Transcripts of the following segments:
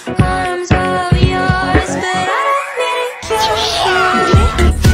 arms of yours, but I don't need to kill you.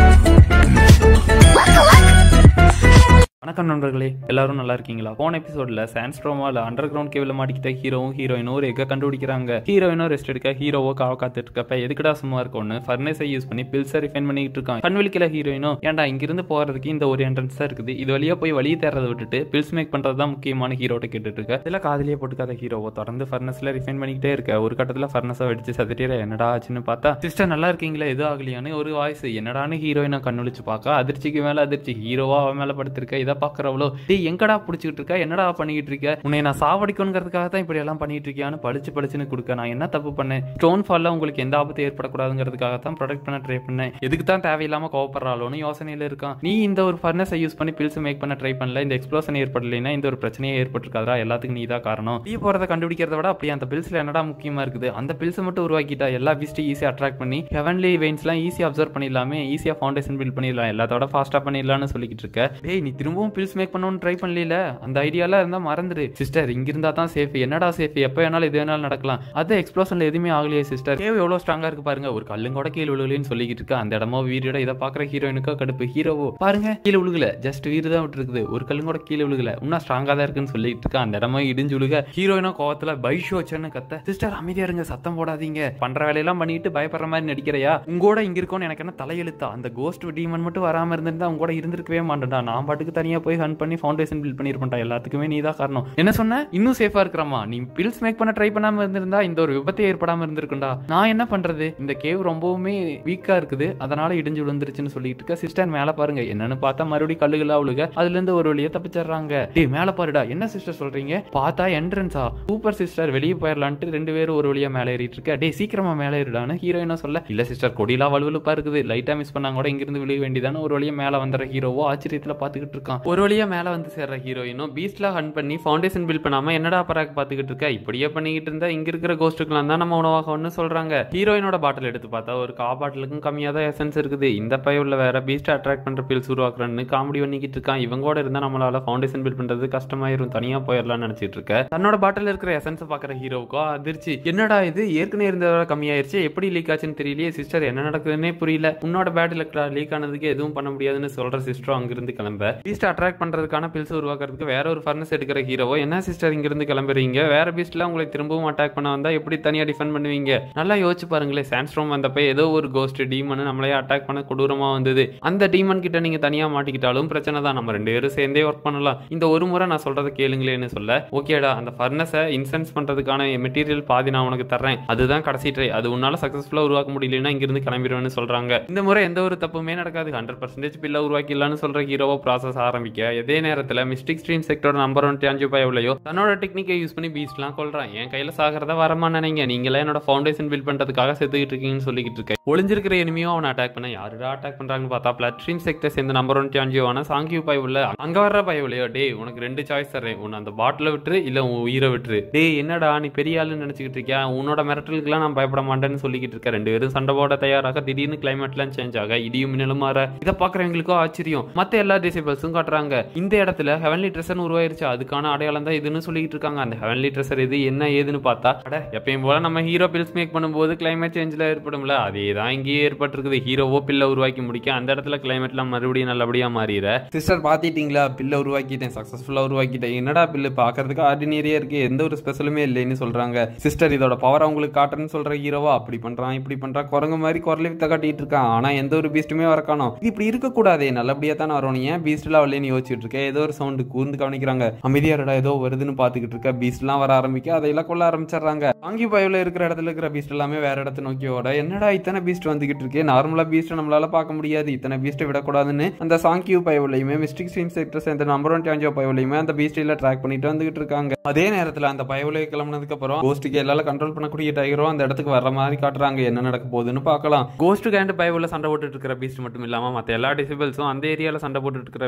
வணக்கம் நண்பர்களே எல்லாரும் நல்லா இருக்கீங்களா போன எபிசோட்ல சான்ஸ்ட்ரோமால அண்டர் கிரவுண்ட் கேபிள் மாட்டிக்கிட்ட ஹீரோவும் ஹீரோயினும் ஒரு எக்க கண்டுபிடிக்கிறாங்க ஹீரோயினும் ரெஸ்ட் எடுக்க ஹீரோவோ காவ காத்துட்டு இருக்கப்ப எதுக்குடா சும்மா இருக்கோன்னு ஃபர்னஸை யூஸ் பண்ணி பில்ஸை ரிஃபைன் பண்ணிட்டு இருக்கான் கண்வெளிக்கல ஹீரோயினும் ஏன்டா இங்கிருந்து போறதுக்கு இந்த ஒரு என்ட்ரன்ஸ் தான் இருக்குது இது வழியா போய் வழி தேர்றதை விட்டுட்டு பில்ஸ் மேக் பண்றது தான் முக்கியமான ஹீரோட்ட கேட்டுட்டு இருக்க இதுல காதலியே போட்டுக்காத ஹீரோவோ தொடர்ந்து ஃபர்னஸ்ல ரிஃபைன் பண்ணிக்கிட்டே இருக்க ஒரு கட்டத்துல ஃபர்னஸை வெடிச்சு சதுட்டிற என்னடா ஆச்சுன்னு பார்த்தா சிஸ்டர் நல்லா இருக்கீங்களா எதுவும் ஆகலையான்னு ஒரு வாய்ஸ் என்னடான்னு ஹீரோயினை கண்ணுழிச்சு பார்க்க அதிர்ச்சிக்கு மேல அதிர்ச்சி ஹீரோவா அவன் மேல படுத்திருக்க இதை பாக்குறவளோ டேய் எங்கடா பிடிச்சிக்கிட்டு இருக்க என்னடா பண்ணிக்கிட்டு இருக்க உன்னை நான் சாவடிக்கணுங்கிறதுக்காக தான் இப்படி எல்லாம் பண்ணிட்டு இருக்கியான்னு பளிச்சு பளிச்சுன்னு கொடுக்க நான் என்ன தப்பு பண்ணேன் ஸ்டோன் ஃபால்ல உங்களுக்கு எந்த ஆபத்து ஏற்படக்கூடாதுங்கிறதுக்காக தான் ப்ரொடெக்ட் பண்ண ட்ரை பண்ணேன் எதுக்கு தான் தேவையில்லாம கோவப்படுறாளோன்னு யோசனையில இருக்கான் நீ இந்த ஒரு ஃபர்னஸை யூஸ் பண்ணி பில்ஸ் மேக் பண்ண ட்ரை பண்ணல இந்த எக்ஸ்ப்ளோஷன் ஏற்படலைன்னா இந்த ஒரு பிரச்சனையே ஏற்பட்டிருக்காதா எல்லாத்துக்கும் நீ தான் காரணம் நீ போறத கண்டுபிடிக்கிறத விட அப்படியே அந்த பில்ஸ்ல என்னடா முக்கியமா இருக்குது அந்த பில்ஸ் மட்டும் உருவாக்கிட்டா எல்லா பீஸ்ட்டையும் ஈஸியா அட்ராக்ட் பண்ணி ஹெவன்லி வெயின்ஸ்லாம் ஈஸியா அப்சர்வ் பண்ணிடலாமே ஈஸியா ஃபவுண்டேஷன் பில்ட் பண்ணிடலாம் எல்லாத்தோட ஃபாஸ்டா பண்ணிடலாம்னு சொல்லிக்கிட்டு இருக்க டேய் நீ திரும்பவும் பில்ஸ் மேக் பண்ணணும்னு ட்ரை பண்ணல அந்த ஐடியால இருந்தா மறந்துடு சிஸ்டர் இங்க இருந்தா தான் சேஃப் என்னடா சேஃப் எப்போ வேணாலும் எது வேணாலும் நடக்கலாம் அது எக்ஸ்ப்ளோஷன்ல எதுவுமே ஆகலையே சிஸ்டர் கேவ் எவ்வளவு ஸ்ட்ராங்கா இருக்கு பாருங்க ஒரு கல்லும் கூட கீழே விழுகலன்னு சொல்லிக்கிட்டு இருக்க அந்த இடமோ வீரோட இதை பாக்குற ஹீரோயினுக்கோ கடுப்பு ஹீரோவோ பாருங்க கீழே விழுகல ஜஸ்ட் வீடு தான் விட்டு இருக்குது ஒரு கல்லும் கூட கீழே விழுகல இன்னும் ஸ்ட்ராங்கா தான் இருக்குன்னு சொல்லிட்டு இருக்க அந்த இடமோ இடிஞ்சு விழுக ஹீரோயினோ கோவத்துல பைஷோ வச்சேன்னு கத்த சிஸ்டர் அமைதியா இருங்க சத்தம் போடாதீங்க பண்ற வேலையெல்லாம் பண்ணிட்டு பயப்படுற மாதிரி நடிக்கிறையா உங்கூட இங்க இருக்கோன்னு எனக்கு என்ன தலையெழுத்தா அந்த கோஸ்ட் டீமன் மட்டும் வராம இருந்திருந்தா உங்க கூட இருந்திருக்கவே மாட்டேன்டா நான் பாட்டுக்கு தனியா போய் ஹன் பண்ணி ஃபவுண்டேஷன் பில்ட் பண்ணிருப்பேன்டா எல்லாத்துக்குமே நீ தான் காரணம் என்ன சொன்ன இன்னும் சேஃபா இருக்கிறாமா நீ பில்ஸ் மேக் பண்ண ட்ரை பண்ணாம இருந்திருந்தா இந்த ஒரு விபத்து ஏற்படாம இருந்திருக்கும்டா நான் என்ன பண்றது இந்த கேவ் ரொம்பவுமே வீக்கா இருக்குது அதனால இடிஞ்சு விழுந்துருச்சுன்னு சொல்லிட்டு இருக்க சிஸ்டர் மேல பாருங்க என்னன்னு பார்த்தா மறுபடியும் கல்லுகளா விழுக அதுல இருந்து ஒரு வழியை தப்பிச்சிடுறாங்க டேய் மேல பாருடா என்ன சிஸ்டர் சொல்றீங்க பார்த்தா என்ட்ரன்ஸா சூப்பர் சிஸ்டர் வெளியே போயிடலான்ட்டு ரெண்டு பேரும் ஒரு வழியா மேலே ஏறிட்டு இருக்க டேய் சீக்கிரமா மேலே ஏறிடான்னு ஹீரோயினா சொல்ல இல்ல சிஸ்டர் கொடிலாம் வலுவலுப்பா இருக்குது லைட்டா மிஸ் பண்ணாங்க கூட இங்கிருந்து விழுக வேண்டியதான ஒரு வழியா மேல வந்துற ஹீரோவோ ஆச்சரியத்துல பாத்துக்கிட்டு இருக்கான் ஒரு வழியா மேல வந்து சேர்ற ஹீரோயினும் பீஸ்ட்ல ஹன் பண்ணி ஃபவுண்டேஷன் பில்ட் பண்ணாம என்னடா பராக் பாத்துக்கிட்டு இருக்க இப்படியே பண்ணிக்கிட்டு இருந்தா இங்க இருக்கிற கோஸ்ட்டுக்கெல்லாம் தான் நம்ம உணவாகணும்னு சொல்றாங்க ஹீரோயினோட பாட்டில் எடுத்து பார்த்தா ஒரு கா பாட்டிலுக்கும் கம்மியா தான் எசன்ஸ் இருக்குது இந்த பையுள்ள வேற பீஸ்ட் அட்ராக்ட் பண்ற பில்ஸ் உருவாக்குறன்னு காமெடி பண்ணிக்கிட்டு இருக்கான் இவங்கோட இருந்தா நம்மளால ஃபவுண்டேஷன் பில்ட் பண்றது கஷ்டமாயிரும் தனியா போயிடலாம்னு நினைச்சிட்டு இருக்க தன்னோட பாட்டில் இருக்கிற எசன்ஸ் பாக்குற ஹீரோவுக்கோ அதிர்ச்சி என்னடா இது ஏற்கனவே இருந்ததோட கம்மியாயிருச்சு எப்படி லீக் ஆச்சுன்னு தெரியலையே சிஸ்டர் என்ன நடக்குதுன்னே புரியல உன்னோட பேட்டில் லீக் ஆனதுக்கு எதுவும் பண்ண முடியாதுன்னு சொல்ற சிஸ்டரும் அங்கிருந்து கிளம்ப பீஸ்ட் அட்ராக்ட் பண்றதுக்கான பில்ஸ் உருவாக்குறதுக்கு வேற ஒரு ஃபர்னஸ் எடுக்கிற ஹீரோவோ என்ன சிஸ்டர் இங்கிருந்து கிளம்புறீங்க வேற பீஸ்ட்ல உங்களை திரும்பவும் அட்டாக் பண்ண வந்தா எப்படி தனியா டிஃபெண்ட் பண்ணுவீங்க நல்லா யோசிச்சு பாருங்களேன் சான்ஸ்ட்ரோம் வந்தப்ப ஏதோ ஒரு கோஸ்ட் டீமன் நம்மளே அட்டாக் பண்ண கொடூரமா வந்தது அந்த டீமன் கிட்ட நீங்க தனியா மாட்டிக்கிட்டாலும் பிரச்சனை தான் நம்ம ரெண்டு பேரும் சேர்ந்தே ஒர்க் பண்ணலாம் இந்த ஒரு முறை நான் சொல்றதை கேளுங்களேன்னு சொல்ல ஓகேடா அந்த ஃபர்னஸை இன்சென்ஸ் பண்றதுக்கான மெட்டீரியல் பாதி நான் உனக்கு தர்றேன் அதுதான் கடைசி ட்ரை அது உன்னால சக்சஸ்ஃபுல்லா உருவாக்க முடியலன்னா இங்கிருந்து கிளம்பிடுவேன்னு சொல்றாங்க இந்த முறை எந்த ஒரு தப்புமே நடக்காது ஹண்ட்ரட் பர்சன்டேஜ் பில்ல உருவாக்கிடலாம்னு சொல்ற ஹீரோவோ ப்ராசஸ் ஆரம்பிக்க இதே நேரத்துல மிஸ்டிக் ஸ்ட்ரீம் செக்டரோட நம்பர் ஒன் டியாஞ்சு பயவுலையோ தன்னோட டெக்னிக்கை யூஸ் பண்ணி பீஸ்ட்லாம் கொள்றான் என் கையில சாகிறத வரமா நினைங்க நீங்களே என்னோட ஃபவுண்டேஷன் பில்ட் பண்றதுக்காக செத்துக்கிட்டு இருக்கீங்கன்னு சொல்லிக்கிட்டு இருக்கேன் ஒளிஞ்சிருக்கிற எனிமியும் அவனை அட்டாக் பண்ண யாருடா அட்டாக் பண்றாங்கன்னு பார்த்தா பிளட் ஸ்ட்ரீம் செக்டர் சேர்ந்த நம்பர் ஒன் டியாஞ்சியோவான சாங்கியூ பயவுல அங்க வர்ற பயவுலையோ டேய் உனக்கு ரெண்டு சாய்ஸ் தரேன் உன்னை அந்த பாட்டில விட்டுரு இல்ல உன் உயிரை விட்டுரு டேய் என்னடா நீ பெரிய ஆளுன்னு நினைச்சுக்கிட்டு இருக்கியா உன்னோட மிரட்டலுக்குலாம் நான் பயப்பட மாட்டேன்னு சொல்லிக்கிட்டு இருக்க ரெண்டு பேரும் சண்டை போட தயாராக திடீர்னு கிளைமேட்லாம் சேஞ்ச் ஆக இடியும் மின்னலும் மாற இதை பாக்குறவங்களுக்கோ ஆச்சரியம் மத்த எல்லா டிசேபிள்ஸும் காட்டுறாங்க இந்த இடத்துல ஹெவன்லி ட்ரெஸ்ஸர் உருவாயிருச்சு அதுக்கான அடையாளம் தான் இதுன்னு சொல்லிட்டு இருக்காங்க அந்த ஹெவன்லி ட்ரெஸ்ஸர் இது என்ன ஏதுன்னு பார்த்தா அட எப்பயும் போல நம்ம ஹீரோ பில்ஸ் மேக் பண்ணும்போது கிளைமேட் சேஞ்சில் ஏற்படும்ல அதே தான் இங்கேயே ஏற்பட்டிருக்குது ஹீரோவோ பில்லை உருவாக்கி முடிக்க அந்த இடத்துல கிளைமேட்லாம் மறுபடியும் நல்லபடியா மாறிடுற சிஸ்டர் பாத்திட்டீங்களா பில்லை உருவாக்கிட்டேன் சக்சஸ்ஃபுல்லா உருவாக்கிட்டேன் என்னடா பில்லு பாக்குறதுக்கு ஆர்டினரியா இருக்கு எந்த ஒரு ஸ்பெஷலுமே இல்லைன்னு சொல்றாங்க சிஸ்டர் இதோட பவர் அவங்களுக்கு காட்டுறேன்னு சொல்ற ஹீரோவா அப்படி பண்றான் இப்படி பண்றான் குரங்கு மாதிரி குரலை வித்த காட்டிட்டு இருக்கான் ஆனா எந்த ஒரு பீஸ்ட்டுமே வர காணோம் இது இப்படி இருக்க கூடாதே நல்லபடியா தான் வரணும் ஏன் பீஸ்ட்லாம் வரலன்னு யோசிச்சுட்டு இருக்கேன் ஏதோ ஒரு சவுண்டு கூர்ந்து கவனிக்கிறாங்க அமைதியாரடா ஏதோ வருதுன்னு பாத்துக்கிட்டு இருக்க பீஸ்ட்லாம் வர ஆரம்பிக்க அதையெல்லாம் கொள்ள ஆரம்பிச்சிடுறாங்க வாங்கி பயவுல இருக்கிற இடத்துல இருக்கிற பீஸ்ட் எல்லாமே வேற இடத்த நோக்கி ஓட என்னடா இத்தனை பீஸ்ட் வந்துகிட்டு இருக்கே நார்மலா பீஸ்ட் நம்மளால பார்க்க முடியாது இத்தனை பீஸ்ட்டை விடக்கூடாதுன்னு அந்த சாங்கியூ பயவுலையுமே மிஸ்டிக் ஸ்ட்ரீம் செக்டர் சேர்ந்த நம்பர் ஒன் டாஞ்சோ பயவுலையுமே அந்த பீஸ்டில ட்ராக் பண்ணிட்டு வந்துகிட்டு இருக்காங்க அதே நேரத்துல அந்த பயவுலை கிளம்புனதுக்கு அப்புறம் கோஸ்ட்டுக்கு எல்லால கண்ட்ரோல் பண்ணக்கூடிய டைகரும் அந்த இடத்துக்கு வர மாதிரி காட்டுறாங்க என்ன நடக்க போகுதுன்னு பார்க்கலாம் கோஸ்ட்டுக்கு அண்ட் பயவுல சண்டை போட்டுட்டு இருக்கிற பீஸ்ட் மட்டும் இல்லாம மத்த எல்லா டிசிபிள்ஸும் அந்த ஏரியால சண்டை போட்டுட்டு இருக்கிற பீஸ்ட் எல்லாமே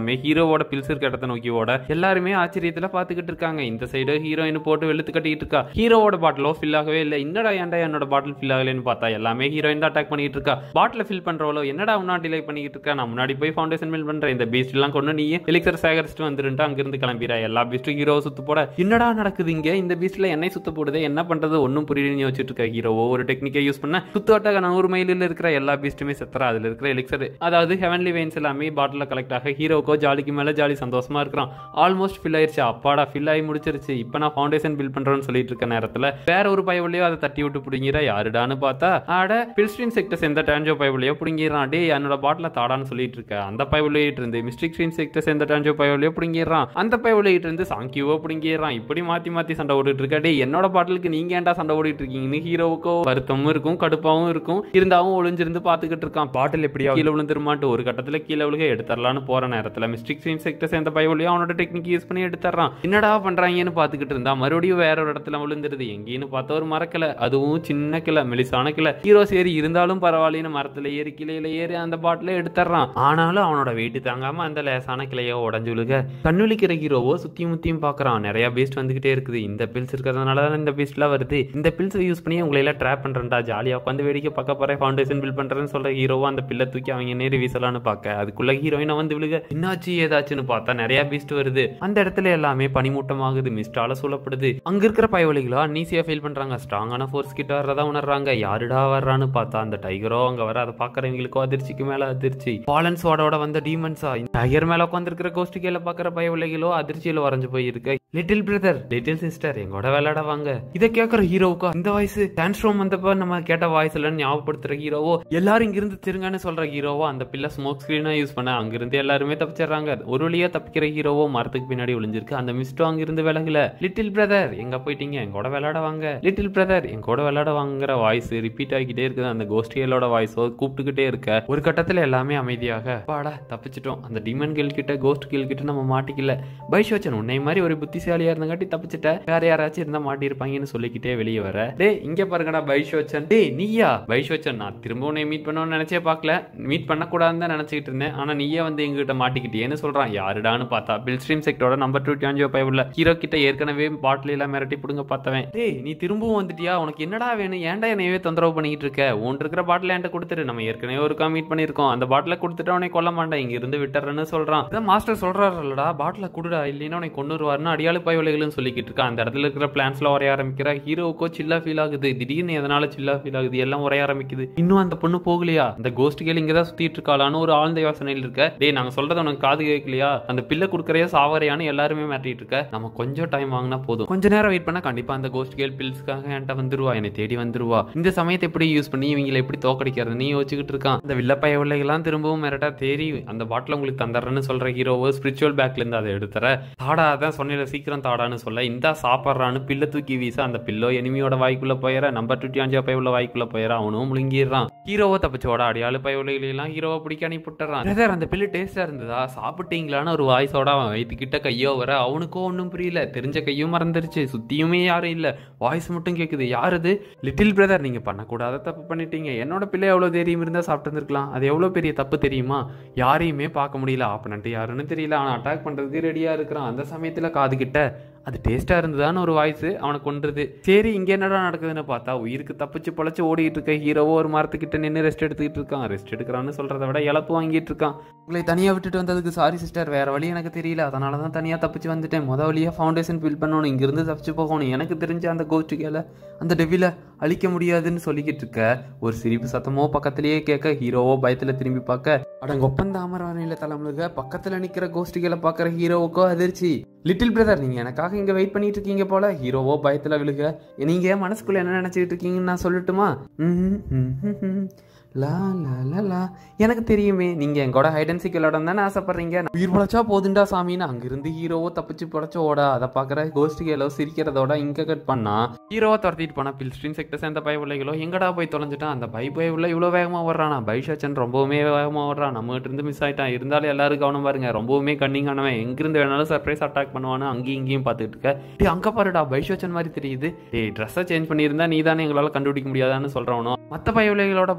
எல்லாமே ஹீரோவோட பில்ஸ் இருக்க இடத்த நோக்கி ஓட எல்லாருமே ஆச்சரியத்துல பாத்துக்கிட்டு இருக்காங்க இந்த சைடு ஹீரோயின் போட்டு வெளுத்து கட்டிட்டு இருக்கா ஹீரோவோட பாட்டிலோ ஃபில் ஆகவே இல்லை என்னடா ஏன்டா என்னோட பாட்டில் ஃபில் ஆகலன்னு பார்த்தா எல்லாமே ஹீரோயின் தான் அட்டாக் பண்ணிட்டு இருக்கா பாட்டில் ஃபில் பண்றவளோ என்னடா முன்னாடி டிலே பண்ணிட்டு இருக்கா நான் முன்னாடி போய் ஃபவுண்டேஷன் பில் பண்றேன் இந்த பீஸ்ட் எல்லாம் கொண்டு நீ எலிக்சர் சேகரிச்சுட்டு வந்துருன்ட்டு அங்கிருந்து கிளம்பிடா எல்லா பீஸ்ட்டும் ஹீரோ சுத்து போட என்னடா நடக்குது இங்க இந்த பீஸ்ட்ல என்னை சுத்த போடுது என்ன பண்றது ஒன்னும் புரியலன்னு யோசிச்சுட்டு இருக்க ஹீரோவோ ஒரு டெக்னிக்கை யூஸ் பண்ண சுத்தோட்ட நூறு மைலில் இருக்கிற எல்லா பீஸ்ட்டுமே செத்துறா அதுல இருக்கிற எலிக்சர் அதாவது ஹெவன்லி வெயின்ஸ் எல்லாமே பாட்டில் கலெக்ட் ஆக ஹீரோக்கோ ஜாலிக்கு மேல ஜாலி சந்தோஷமா இருக்கிறான் ஆல்மோஸ்ட் ஃபில் ஆயிருச்சு அப்பாடா ஃபில் ஆகி முடிச்சிருச்சு இப்போ நான் ஃபவுண்டேஷன் பில் பண்றேன்னு சொல்லிட்டு இருக்க நேரத்துல வேற ஒரு பயவுலையோ அதை தட்டி விட்டு பிடிங்கிற யாருடான்னு பார்த்தா ஆட பில்ஸ்ட்ரீன் செக்டர்ஸ் எந்த டான்ஜோ பயவுலையோ பிடிங்கிறான் டே என்னோட பாட்டில தாடான்னு சொல்லிட்டு இருக்க அந்த பயவுலையிட்டு இருந்து மிஸ்டிக் ஸ்க்ரீன் செக்டர்ஸ் எந்த டான்ஜோ பயவுலையோ பிடிங்கிறான் அந்த பயவுலையிட்டு இருந்து சாங்கியோவோ பிடிங்கிறான் இப்படி மாத்தி மாத்தி சண்டை ஓடிட்டு இருக்க டே என்னோட பாட்டிலுக்கு நீங்க ஏன்டா சண்டை ஓடிட்டு இருக்கீங்கன்னு ஹீரோவுக்கோ வருத்தமும் இருக்கும் கடுப்பாவும் இருக்கும் இருந்தாவும் ஒளிஞ்சிருந்து பாத்துக்கிட்டு இருக்கான் பாட்டில் எப்படியா கீழே விழுந்துருமாட்டு ஒரு கட்டத்துல கீழே விழுக எடுத்துடலான்னு போற நேரத்துல மிஸ்டிக் ஸ்க்ரீன் செக்டர்ஸ் எந்த பயவுலையோ அவனோட டெக்னிக் யூஸ் பண்ணி எடுத்துறான் என்னடா பண்றாங்கன்னு பாத்துக்கிட்டு இருந்தா மறுபடியும் வேற ஒரு இடத்துல விழுந்துருது எங்கேன்னு பார்த்தா ஒரு மரக்கிளை அதுவும் சின்ன கிளை மெலிசான கிளை ஹீரோ சரி இருந்தாலும் பரவாயில்லன்னு மரத்துல ஏறி கிளையில ஏறி அந்த பாட்டில எடுத்துறான் ஆனாலும் அவனோட வெயிட் தாங்காம அந்த லேசான கிளையோ உடஞ்சு விழுக கண்ணுலிக்கிற ஹீரோவோ சுத்தியும் முத்தியும் பாக்குறான் நிறைய பீஸ்ட் வந்துகிட்டே இருக்குது இந்த பில்ஸ் இருக்கிறதுனால தான் இந்த பீஸ்ட்லாம் வருது இந்த பில்ஸ் யூஸ் பண்ணி உங்களை எல்லாம் ட்ராப் பண்றேன்டா ஜாலியா உட்காந்து வேடிக்கை பார்க்க போறேன் ஃபவுண்டேஷன் பில் பண்றேன்னு சொல்ற ஹீரோவோ அந்த பில்லை தூக்கி அவங்க நேரி வீசலான்னு பார்க்க அதுக்குள்ள ஹீரோயினை வந்து விழுக என்னாச்சு ஏதாச்சுன்னு பார்த்தா நிறைய பீஸ்ட் வருது அந்த இடத்துல எல்லாமே பனிமூட்டமாகுது மிஸ்டால சூழப்படுது அங்க இருக்கிற பயவலிகளோ அன்னீசியா ஃபீல் பண்றாங்க ஸ்ட்ராங்கான ஃபோர்ஸ் கிட்ட வர்றதா உணர்றாங்க யாருடா வர்றான்னு பார்த்தா அந்த டைகரோ அங்க வர அதை பாக்குறவங்களுக்கோ அதிர்ச்சிக்கு மேல அதிர்ச்சி பாலன்ஸ் வாடோட வந்த டீமன்ஸா டைகர் மேல உட்காந்துருக்கிற கோஸ்ட் கீழே பாக்குற பயவலிகளோ அதிர்ச்சியில வரைஞ்சு போயிருக்கு லிட்டில் பிரதர் லிட்டில் சிஸ்டர் எங்கூட விளையாட வாங்க இதை கேட்கற ஹீரோவுக்கா இந்த வாய்ஸ் டிரான்ஸ்ஃபார்ம் வந்தப்ப நம்ம கேட்ட வாய்ஸ் இல்லைன்னு ஞாபகப்படுத்துற ஹீரோவோ எல்லாரும் இங்கிருந்து திருங்கன்னு சொல்ற ஹீரோவோ அந்த பிள்ளை ஸ்மோக் ஸ்கிரீனா யூஸ் பண்ண அங்கிருந்து எல்லாருமே தப்பிச்சிடுறாங்க ஒரு வழியா தப்பிக்கிற ஹீரோவோ மரத்துக்கு பின்னாடி ஒளிஞ்சிருக்கு அந்த மிஸ்டோ அங்கிருந்து விலகல லிட்டில் பிரதர் எங்க போயிட்டீங்க என் கூட விளையாட வாங்க லிட்டில் பிரதர் என் கூட விளையாட வாங்குற வாய்ஸ் ரிப்பீட் ஆகிக்கிட்டே இருக்குது அந்த கோஸ்டியலோட வாய்ஸோ கூப்பிட்டுக்கிட்டே இருக்க ஒரு கட்டத்துல எல்லாமே அமைதியாக பாடா தப்பிச்சிட்டோம் அந்த டிமன் கேள் கிட்ட கோஸ்ட் கேள் கிட்ட நம்ம மாட்டிக்கல பைஷோச்சன் உன்னை மாதிரி ஒரு புத்திசாலியா இருந்தங்காட்டி தப்பிச்சிட்ட வேற யாராச்சும் இருந்தா மாட்டியிருப்பாங்கன்னு சொல்லிக்கிட்டே வெளியே வர டே இங்க பாருங்கடா பைஷோச்சன் டே நீயா பைஷோச்சன் நான் திரும்ப உன்னை மீட் பண்ணணும்னு நினைச்சே பார்க்கல மீட் பண்ணக்கூடாதுன்னு தான் நினைச்சிட்டு இருந்தேன் ஆனா நீயே வந்து எங்ககிட்ட மாட்டிக்கிட்டேன்னு சொல்றான் யாருடான்னு பார்த்தா பில் ஸ்ட்ரீம் செக்டரோட நம்பர் டூ டான்ஜோ பை உள்ள ஹீரோ கிட்ட ஏற்கனவே பாட்டில் எல்லாம் மிரட்டி பிடுங்க பார்த்தவன் டேய் நீ திரும்பவும் வந்துட்டியா உனக்கு என்னடா வேணும் ஏன்டா என்னையவே தொந்தரவு பண்ணிக்கிட்டு இருக்க உன் இருக்கிற பாட்டில் என்கிட்ட கொடுத்துரு நம்ம ஏற்கனவே ஒருக்கா மீட் பண்ணியிருக்கோம் அந்த பாட்டில கொடுத்துட்டு அவனை கொல்ல மாட்டேன் இங்க இருந்து விட்டுறேன்னு சொல்றான் இதான் மாஸ்டர் சொல்றாருல்லடா பாட்டில குடுடா இல்லைன்னா உனக்கு கொண்டு வருவாருன்னு அடியாளு பயவலைகள்னு சொல்லிக்கிட்டு இருக்கா அந்த இடத்துல இருக்கிற பிளான்ஸ்ல உரைய ஆரம்பிக்கிற ஹீரோவுக்கோ சில்லா ஃபீல் ஆகுது திடீர்னு எதனால சில்லா ஃபீல் ஆகுது எல்லாம் உரைய ஆரம்பிக்குது இன்னும் அந்த பொண்ணு போகலையா அந்த கோஸ்ட் கேள் இங்க தான் சுத்திட்டு இருக்காளான்னு ஒரு ஆழ்ந்த யோசனையில் இருக்க டேய் நாங்க சொல்றது உனக்கு காது கேட்கலையா அந்த பிள்ளை கொடுக்கறையா சாவறையான்னு எல்லாருமே மாட்டிட்டு இருக்க நம்ம கொஞ்சம் டைம் வாங்கினா போதும் கொஞ்ச நேரம் வெயிட் பண்ணா கண்டிப்பா அந்த கோஸ்ட் கேள் பில்ஸ்க்காக என்கிட்ட வந்துருவா என்னை தேடி வந்துருவா இந்த சமயத்தை எப்படி யூஸ் பண்ணி இவங்களை எப்படி தோக்கடிக்கிறது நீ யோசிச்சுக்கிட்டு இருக்கான் இந்த வில்லப்பைய உள்ளைகள்லாம் திரும்பவும் மிரட்டா தேடி அந்த பாட்டில் உங்களுக்கு தந்துடுறேன்னு சொல்ற ஹீரோவோ ஸ்பிரிச்சுவல் பேக்ல இருந்து அதை எடுத்துற தாடா அதான் சொன்னில சீக்கிரம் தாடான்னு சொல்ல இந்தா சாப்பிட்றான்னு பில்லை தூக்கி வீச அந்த பில்லோ எனிமியோட வாய்க்குள்ள போயிற நம்பர் டூட்டி அஞ்சா பை உள்ள வாய்க்குள்ள போயிற அவனும் முழுங்கிடுறான் ஹீரோவை தப்பிச்சோட அடியாளு பை எல்லாம் ஹீரோவை பிடிக்க அனுப்பிட்டுறான் பிரதர் அந்த பில்லு டேஸ்டா இருந்ததா சாப்பிட்டீங்களான்னு ஒரு வாய்ஸோட அவன் வயிற்றுக்கிட்ட கையோ வர அவனுக்கும் ஒன்றும் புரியல தெரிஞ்ச கையும் மறந்துருச்சு சுத்தியுமே யாரும் இல்ல வாய்ஸ் மட்டும் கேக்குது யார் இது லிட்டில் பிரதர் நீங்க பண்ணக்கூடாத தப்பு பண்ணிட்டீங்க என்னோட பிள்ளை எவ்வளவு தைரியம் இருந்தா சாப்பிட்டு இருந்திருக்கலாம் அது எவ்வளவு பெரிய தப்பு தெரியுமா யாரையுமே பார்க்க முடியல ஆப்பனண்ட் யாருன்னு தெரியல அவன் அட்டாக் பண்றதுக்கு ரெடியா இருக்கிறான் அந்த சமயத்துல காது கிட்ட அது டேஸ்டா இருந்ததான்னு ஒரு வாய்ஸ் அவனை கொன்றுது சரி இங்க என்னடா நடக்குதுன்னு பார்த்தா உயிருக்கு தப்பிச்சு பொழைச்சு ஓடிட்டு இருக்க ஹீரோவோ ஒரு மரத்துக்கிட்ட நின்று ரெஸ்ட் எடுத்துக்கிட்டு இருக்கான் ரெஸ்ட் எடுக்கிறான்னு சொல்றதை விட இழப்பு வாங்கிட்டு இருக்கான் உங்களை தனியா விட்டுட்டு வந்ததுக்கு சாரி சிஸ்டர் வேற வழி எனக்கு தெரியல அதனால தான் தனியா தப்பிச்சு வந்துட்டேன் முத வழியா ஃபவுண்டேஷன் ஃபில் பண்ணணும் இங்கிருந்து தப்பிச்சு போகணும் எனக்கு தெரிஞ்ச அந்த கோஸ்ட் கேல அந்த டெவில அழிக்க முடியாதுன்னு சொல்லிக்கிட்டு இருக்க ஒரு சிரிப்பு சத்தமோ பக்கத்திலேயே கேட்க ஹீரோவோ பயத்துல திரும்பி பார்க்க அடங்க ஒப்பந்த அமரவணையில தலைமுழுக பக்கத்துல நிக்கிற கோஷ்டிகளை பாக்குற ஹீரோவுக்கோ அதிர்ச்சி லிட்டில் பிரதர் நீங்க எனக்காக இங்க வெயிட் பண்ணிட்டு இருக்கீங்க போல ஹீரோவோ பயத்துல விழுக நீங்க மனசுக்குள்ள என்ன நினைச்சிட்டு இருக்கீங்கன்னு நான் சொல்லட்டுமா ம்ஹும், ம்ஹும், ம்ஹும். லா லா லா லா எனக்கு தெரியுமே நீங்க என் கூட ஹைட் அண்ட் சீக் விளையாட தானே ஆசைப்படுறீங்க உயிர் பொழைச்சா போதுண்டா சாமின்னு அங்கிருந்து ஹீரோவோ தப்பிச்சு பொழைச்சு ஓட அதை பாக்குற கோஸ்ட் கேலோ சிரிக்கிறதோட இங்க கட் பண்ணா ஹீரோவை துரத்திட்டு போனா பில் ஸ்ட்ரீம் செக்டர் சேர்ந்த பை பிள்ளைகளோ எங்கடா போய் தொலைஞ்சிட்டான் அந்த பை பை உள்ள இவ்வளவு வேகமா வர்றானா பைஷாச்சன் ரொம்பவுமே வேகமா வர்றான் நம்ம கிட்ட இருந்து மிஸ் ஆயிட்டான் இருந்தாலும் எல்லாரும் கவனம் பாருங்க ரொம்பவுமே கண்ணிங்கானவன் எங்கிருந்து வேணாலும் சர்ப்ரைஸ் அட்டாக் பண்ணுவானு அங்கேயும் இங்கேயும் பார்த்துட்டு இருக்க டேய் அங்க பாருடா பைஷோச்சன் மாதிரி தெரியுது டேய் ட்ரெஸ்ஸை சேஞ்ச் பண்ணியிருந்தா நீ தானே எங்களால கண்டுபிடிக்க முடியாதான்னு சொல்றவனோ மத்த பயவிலைகளோட போய் ஹீரோ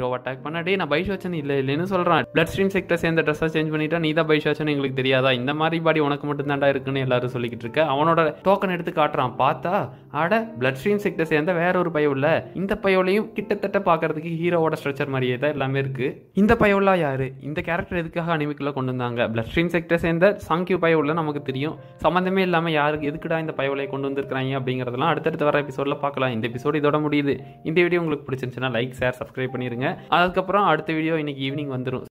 ஹீரோ அட்டாக் பண்ண டே நான் பைஷாச்சன் இல்லை இல்லைன்னு சொல்கிறான் பிளட் ஸ்ட்ரீம் செக்டர் சேர்ந்த ட்ரெஸ்ஸை சேஞ்ச் பண்ணிட்டா நீ தான் பைஷாச்சன் எங்களுக்கு தெரியாதா இந்த மாதிரி பாடி உனக்கு மட்டும் தாண்டா இருக்குன்னு எல்லாரும் சொல்லிக்கிட்டு இருக்க அவனோட டோக்கன் எடுத்து காட்டுறான் பார்த்தா அட பிளட் ஸ்ட்ரீம் செக்டர் சேர்ந்த வேற ஒரு பயவுல இந்த பயவுலையும் கிட்டத்தட்ட பார்க்கறதுக்கு ஹீரோவோட ஸ்ட்ரக்சர் மாதிரியே தான் எல்லாமே இருக்கு இந்த பயவுலா யாரு இந்த கேரக்டர் எதுக்காக அனிமிக்குள்ள கொண்டு வந்தாங்க பிளட் ஸ்ட்ரீம் செக்டர் சேர்ந்த சாங்கியூ பயவுல நமக்கு தெரியும் சம்மந்தமே இல்லாம யாருக்கு எதுக்குடா இந்த பயவுலையை கொண்டு வந்திருக்காங்க அப்படிங்கறதெல்லாம் அடுத்தடுத்து வர எபிசோட்ல பார்க்கலாம் இந்த எபிசோடு இதோட முடியுது இந்த வீடியோ உங்களுக்கு பிடிச்சிருந்துச்சுன்னா லைக் ஷேர் சப்ஸ்கிரைப் பண்ணிருங்க அதுக்கப்புறம் அடுத்த வீடியோ இன்னைக்கு ஈவினிங் வந்துடும்